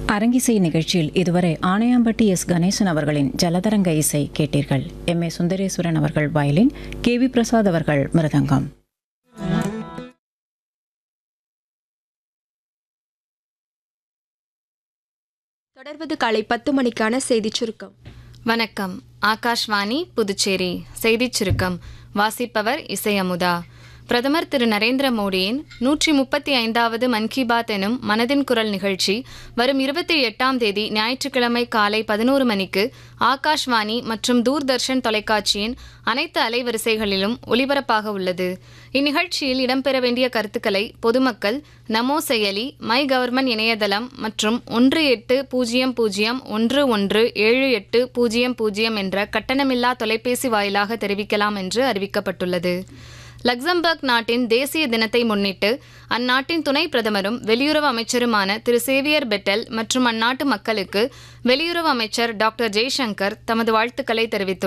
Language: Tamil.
அரங்கிசை நிகழ்ச்சியில் இதுவரை ஆணையாம்பட்டி எஸ் கணேசன் அவர்களின் ஜலதரங்க இசை கேட்டீர்கள் எம் ஏ சுந்தரேஸ்வரன் அவர்கள் வயலின் கே வி பிரசாத் அவர்கள் மிருதங்கம் தொடர்வது காலை பத்து மணிக்கான செய்திச் சுருக்கம் வணக்கம் ஆகாஷ்வாணி புதுச்சேரி செய்திச் சுருக்கம் வாசிப்பவர் இசை அமுதா பிரதமர் திரு நரேந்திர மோடியின் நூற்றி முப்பத்தி ஐந்தாவது மன் கி பாத் எனும் மனதின் குரல் நிகழ்ச்சி வரும் இருபத்தி எட்டாம் தேதி ஞாயிற்றுக்கிழமை காலை பதினோரு மணிக்கு ஆகாஷ்வாணி மற்றும் தூர்தர்ஷன் தொலைக்காட்சியின் அனைத்து அலைவரிசைகளிலும் ஒலிபரப்பாக உள்ளது இந்நிகழ்ச்சியில் இடம்பெற வேண்டிய கருத்துக்களை பொதுமக்கள் நமோ செயலி மை கவர்மெண்ட் இணையதளம் மற்றும் ஒன்று எட்டு பூஜ்ஜியம் பூஜ்ஜியம் ஒன்று ஒன்று ஏழு எட்டு பூஜ்ஜியம் பூஜ்ஜியம் என்ற கட்டணமில்லா தொலைபேசி வாயிலாக தெரிவிக்கலாம் என்று அறிவிக்கப்பட்டுள்ளது லக்சம்பர்க் நாட்டின் தேசிய தினத்தை முன்னிட்டு அந்நாட்டின் துணை பிரதமரும் வெளியுறவு அமைச்சருமான திரு சேவியர் பெட்டல் மற்றும் அந்நாட்டு மக்களுக்கு வெளியுறவு அமைச்சர் டாக்டர் ஜெய்சங்கர் தமது வாழ்த்துக்களை தெரிவித்துள்ளார்